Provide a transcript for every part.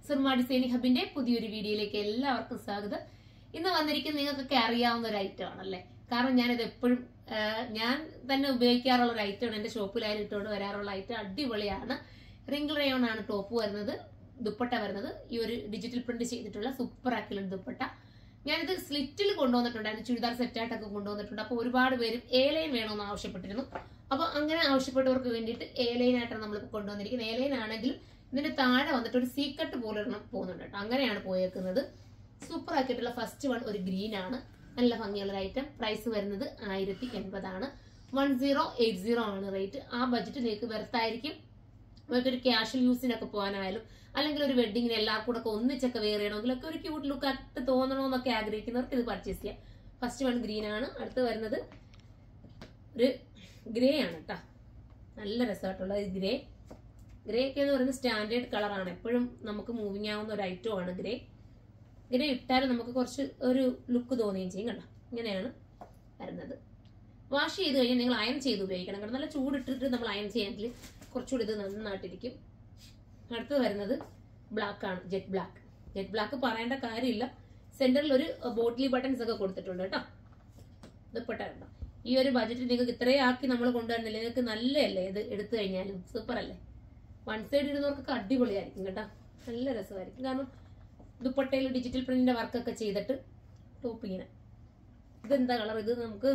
Soorma designing ഹബിന്റെ പുതിയൊരു വീഡിയോയിലേക്ക് എല്ലാവർക്കും സ്വാഗതം ഇന്ന് വന്നിരിക്കുന്ന നിങ്ങൾക്കൊക്കെ അറിയാവുന്ന ഒരു ഐറ്റം ആണല്ലേ കാരണം ഞാനിത് എപ്പോഴും ആ, ഞാൻ തന്നെ ഉപയോഗിക്കാറുള്ള ഒരു ഐറ്റമാണ് എന്റെ ഷോപ്പിലായാലും ഇട്ടുകൊണ്ട് വരാറുള്ള ഐറ്റം അടിപൊളിയാണ് റിംഗിൾ റയോൺ ആണ് ടോപ്പ് വരുന്നത് ദുപ്പട്ട വരുന്നത് ഈ ഒരു ഡിജിറ്റൽ പ്രിന്റ് ചെയ്തിട്ടുള്ള സൂപ്പർ ആക്കിയുള്ള ദുപ്പട്ട ഞാനിത് സ്ലിറ്റിൽ കൊണ്ടുവന്നിട്ടുണ്ടായിരുന്നു ചുരിദാർ സെറ്റായിട്ടൊക്കെ കൊണ്ടുവന്നിട്ടുണ്ട് അപ്പോൾ ഒരുപാട് പേരും എ ലൈൻ വേണമെന്ന് ആവശ്യപ്പെട്ടിരുന്നു അപ്പോൾ അങ്ങനെ ആവശ്യപ്പെട്ടവർക്ക് വേണ്ടിയിട്ട് എ ലൈൻ ആയിട്ടാണ് നമ്മൾ കൊണ്ടുവന്നിരിക്കുന്നത് എ ലൈൻ ആണെങ്കിലും ഇതിന്റെ താഴെ വന്നിട്ട് ഒരു സീക്കട്ട് പോലെ ഒരെണ്ണം പോകുന്നുണ്ട് കേട്ടോ അങ്ങനെയാണ് പോയേക്കുന്നത് സൂപ്പർ ആക്കിയിട്ടുള്ള ഫസ്റ്റ് വൺ ഒരു ഗ്രീൻ ആണ് നല്ല ഭംഗിയുള്ള ഒരു ഐറ്റം പ്രൈസ് വരുന്നത് ആയിരത്തി എൺപതാണ് വൺ സീറോ എയ്റ്റ് സീറോ ആണ് റേറ്റ് ആ ബഡ്ജറ്റ് നിങ്ങൾക്ക് വെറുത്തായിരിക്കും നിങ്ങൾക്ക് ഒരു ക്യാഷ്വൽ യൂസിനൊക്കെ പോകാനായാലും അല്ലെങ്കിൽ ഒരു വെഡിങ്ങിന് എല്ലാവർക്കും കൂടെ ഒക്കെ ഒന്നിച്ചൊക്കെ വെയർ ചെയ്യണമെങ്കിലൊക്കെ ഒരു ക്യൂട്ട് ലുക്ക് ആയിട്ട് തോന്നണമെന്നൊക്കെ ആഗ്രഹിക്കുന്നവർക്ക് ഇത് പർച്ചേസ് ചെയ്യാം ഫസ്റ്റ് വൺ ഗ്രീൻ ആണ് അടുത്ത് വരുന്നത് ഒരു ഗ്രേ ആണ് കേട്ടോ നല്ല രസമായിട്ടുള്ള ഒരു ഗ്രേ ഗ്രേ ഒക്കെ എന്ന് പറയുന്നത് സ്റ്റാൻഡേർഡ് കളറാണ് എപ്പോഴും നമുക്ക് മൂവിങ് ആവുന്ന ഒരു ഐറ്റം ആണ് ഗ്രേ ഗ്രേ ഇട്ടാലും നമുക്ക് കുറച്ച് ഒരു ലുക്ക് തോന്നുകയും ചെയ്യും കണ്ടോ ഇങ്ങനെയാണ് വരുന്നത് വാഷ് ചെയ്ത് കഴിഞ്ഞാൽ നിങ്ങൾ അയൺ ചെയ്ത് ഉപയോഗിക്കണം കാരണം നല്ല ചൂടിട്ടിട്ട് നമ്മൾ അയൺ ചെയ്യാമെങ്കിൽ കുറച്ചുകൂടി ഇത് നന്നായിട്ടിരിക്കും അടുത്ത് വരുന്നത് ബ്ലാക്ക് ആണ് ജെറ്റ് ബ്ലാക്ക് ജെറ്റ് ബ്ലാക്ക് പറയേണ്ട കാര്യമില്ല സെന്ററിൽ ഒരു ബോട്ടിലി ബട്ടൺസ് ഒക്കെ കൊടുത്തിട്ടുണ്ട് കേട്ടോ ദുപ്പട്ട കണ്ടോ ഈ ഒരു ബജറ്റ് നിങ്ങൾക്ക് ഇത്രയും ആക്കി നമ്മൾ കൊണ്ടുവരുന്നില്ല നിങ്ങൾക്ക് നല്ലതല്ലേ ഇത് എടുത്തു കഴിഞ്ഞാലും സൂപ്പർ അല്ലേ വൺ സൈഡ് ഇടുന്നവർക്കൊക്കെ അടിപൊളിയായിരിക്കും കേട്ടോ നല്ല രസമായിരിക്കും കാരണം ദുപ്പട്ടയിൽ ഡിജിറ്റൽ പ്രിന്റിന്റെ വർക്കൊക്കെ ചെയ്തിട്ട് ടോപ്പ് ഇങ്ങനെ ഇതെന്താ കളർ ഇത് നമുക്ക്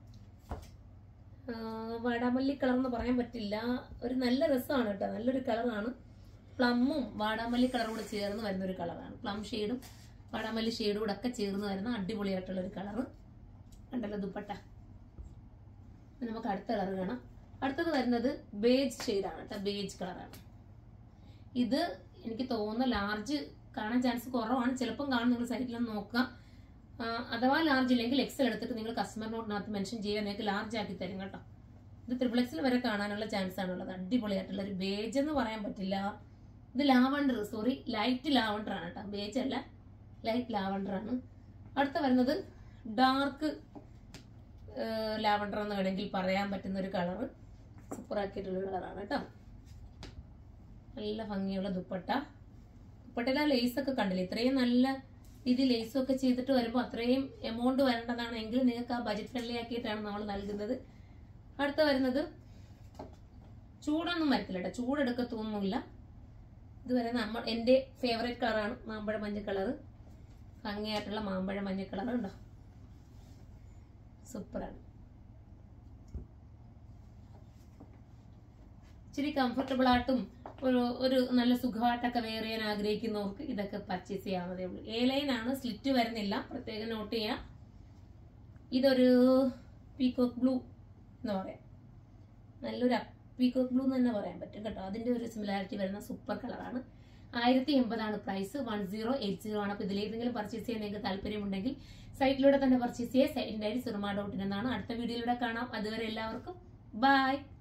ആ, വാടാമല്ലി കളർ എന്ന് പറയാൻ പറ്റില്ല ഒരു നല്ല രസമാണ് കേട്ടോ നല്ലൊരു കളറാണ് പ്ലമ്മും വാടാമല്ലി കളറും കൂടെ ചേർന്ന് വരുന്ന ഒരു കളറാണ് പ്ലം ഷെയ്ഡും വാടാമല്ലി ഷെയ്ഡും കൂടെ ഒക്കെ ചേർന്ന് വരുന്ന അടിപൊളിയായിട്ടുള്ള ഒരു കളറ് കണ്ടല്ലോ ദുപ്പട്ട ഇനി നമുക്ക് അടുത്ത കളർ കാണാം അടുത്തത് വരുന്നത് ബേജ് ഷെയ്ഡാണ് കേട്ടോ ബേജ് കളറാണ് ഇത് എനിക്ക് തോന്നുന്ന ലാർജ് കാണാൻ ചാൻസ് കുറവാണ് ചിലപ്പം കാണും നിങ്ങൾ സൈറ്റിലൊന്ന് നോക്കുക ആ, അഥവാ ലാർജ് ഇല്ലെങ്കിൽ എക്സൽ എടുത്തിട്ട് നിങ്ങൾ കസ്റ്റമർ നോട്ടിനകത്ത് മെൻഷൻ ചെയ്യുക നിങ്ങൾക്ക് ലാർജ് ആക്കി തരും കേട്ടോ ഇത് ത്രിപിൾ എക്സിൽ വരെ കാണാനുള്ള ചാൻസ് ആണുള്ളത് അടിപൊളിയായിട്ടുള്ള ഒരു ബേജ് എന്ന് പറയാൻ പറ്റില്ല ഇത് ലാവണ്ടർ സോറി ലൈറ്റ് ലാവണ്ടർ ആണ് കേട്ടോ ബേജ് അല്ല ലൈറ്റ് ലാവണ്ടർ ആണ് അടുത്ത വരുന്നത് ഡാർക്ക് ലാവണ്ടർ എന്ന് വേണമെങ്കിൽ പറയാൻ പറ്റുന്ന ഒരു കളറ് സൂപ്പർ ആക്കിയിട്ടുള്ള ഒരു കളറാണ് കേട്ടോ നല്ല ഭംഗിയുള്ള ദുപ്പട്ട ദുപ്പട്ടയിലെ ലേസ് ഒക്കെ കണ്ടില്ലേ ഇത്രയും നല്ല രീതിയിൽ ലേസും ഒക്കെ ചെയ്തിട്ട് വരുമ്പോൾ അത്രയും എമൗണ്ട് വരേണ്ടതാണെങ്കിൽ നിങ്ങൾക്ക് ആ ബജറ്റ് ഫ്രണ്ട്ലി ആക്കിയിട്ടാണ് നമ്മൾ നൽകുന്നത് അടുത്ത വരുന്നത് ചൂടൊന്നും വരത്തില്ല കേട്ടോ ചൂടെടുക്കത്തൊന്നുമില്ല ഇതുവരെ നമ്മൾ എൻ്റെ ഫേവറേറ്റ് കളറാണ് മാമ്പഴ മഞ്ഞ കളറ് ഭംഗിയായിട്ടുള്ള മാമ്പഴ മഞ്ഞ കളർ ഉണ്ടോ സൂപ്പറാണ് ഇച്ചിരി കംഫർട്ടബിൾ ആയിട്ടും ഒരു ഒരു നല്ല സുഖമായിട്ടൊക്കെ വെയർ ചെയ്യാൻ ആഗ്രഹിക്കുന്നവർക്ക് ഇതൊക്കെ പർച്ചേസ് ചെയ്യാവുന്നതേ ഉള്ളൂ എ ലൈൻ ആണ് സ്ലിറ്റ് വരുന്നില്ല പ്രത്യേകം നോട്ട് ചെയ്യാം ഇതൊരു പീകോക്ക് ബ്ലൂ എന്ന് പറയാം നല്ലൊരു പീകോക്ക് ബ്ലൂ എന്ന് തന്നെ പറയാൻ പറ്റും കേട്ടോ അതിന്റെ ഒരു സിമിലാരിറ്റി വരുന്ന സൂപ്പർ കളറാണ് ആയിരത്തി എൺപതാണ് price one zero eight zero ആണ് അപ്പൊ ഇതിലേതെങ്കിലും പർച്ചേസ് ചെയ്യാൻ നിങ്ങൾക്ക് താല്പര്യമുണ്ടെങ്കിൽ സൈറ്റിലൂടെ തന്നെ പർച്ചേസ് ചെയ്യുക സൈറ്റിന്റെ ഐഡി സുർമ ഡോട്ട് ഇൻ എന്നാണ് അടുത്ത വീഡിയോയിലൂടെ കാണാം അതുവരെ എല്ലാവർക്കും ബൈ